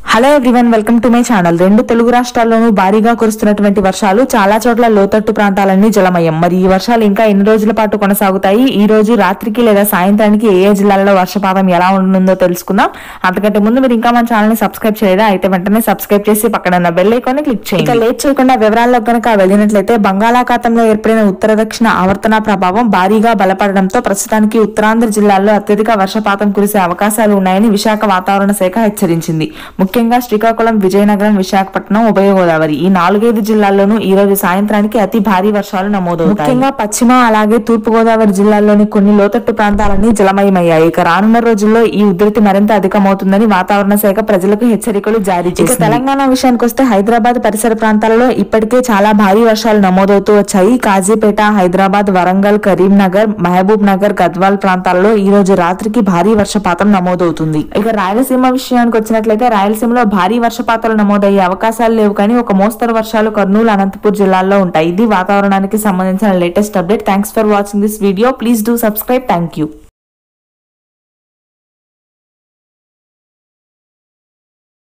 hello everyone welcome to my channel రెండు తెలుగు రాష్ట్రాల్లోనూ భారీగా కురుస్తున్నటువంటి వర్షాలు చాలా చోట్ల లోతట్టు ప్రాంతాలన్నీ జలమయం మరి ఈ వర్షాలు ఇంకా ఎన్ని రోజుల పాటు కొనసాగుతాయి ఈ రోజు రాత్రికి లేదా సాయంత్రానికి ఏ ఏ జిల్లాల్లో వర్షపాతం ఎలా ఉంటుందో తెలుసుకుందాం అంతకంటే ముందు మీరు ఇంకా మన ఛానల్ ని సబ్స్క్రైబ్ చేయలేదా అయితే వెంటనే సబ్స్క్రైబ్ చేసి పక్కన ఉన్న బెల్ ఐకాన్ క్లిక్ చేయండి ఇక లేట్ చేయకుండా వివరాల్లో కనుక వెళ్ళినట్లయితే బంగాళాఖాతంలో ఏర్పడిన ఉత్తర దక్షిణ ఆవర్తన ప్రభావం భారీగా బలపడడంతో ప్రస్తుతానికి ఉత్తరాంధ్ర జిల్లాల్లో అత్యధిక వర్షపాతం కురిసే అవకాశాలు ఉన్నాయని విశాఖ వాతావరణ శాఖ హెచ్చరించింది ముఖ్యంగా శ్రీకాకుళం విజయనగరం విశాఖపట్నం ఉభయ గోదావరి ఈ నాలుగైదు జిల్లాల్లోనూ ఈ రోజు సాయంత్రానికి అతి భారీ వర్షాలు నమోదవుతాయి ముఖ్యంగా పశ్చిమ అలాగే తూర్పు గోదావరి జిల్లాల్లోని కొన్ని లోతట్టు ప్రాంతాలన్నీ జలమయమయ్యాయి ఇక రానున్న రోజుల్లో ఈ ఉధృతి మరింత అధికమవుతుందని వాతావరణ శాఖ ప్రజలకు హెచ్చరికలు జారీ చేసింది తెలంగాణ విషయానికి వస్తే హైదరాబాద్ పరిసర ప్రాంతాలలో ఇప్పటికే చాలా భారీ వర్షాలు నమోదవుతూ వచ్చాయి కాజీపేట హైదరాబాద్ వరంగల్ కరీంనగర్ మహబూబ్ నగర్ గద్వాల్ ప్రాంతాల్లో ఈ రోజు రాత్రికి భారీ వర్షపాతం నమోదవుతుంది ఇక రాయలసీమ విషయానికి వచ్చినట్లయితే రాయలసీమలో భారీ వర్షపాతాలు నమోదయ్యే అవకాశాలు లేవు కానీ ఒక మోస్తరు వర్షాలు కర్నూలు అనంతపూర్ జిల్లాల్లో ఉంటాయి ఇది వాతావరణానికి సంబంధించిన latest update thanks for watching this video please do subscribe thank you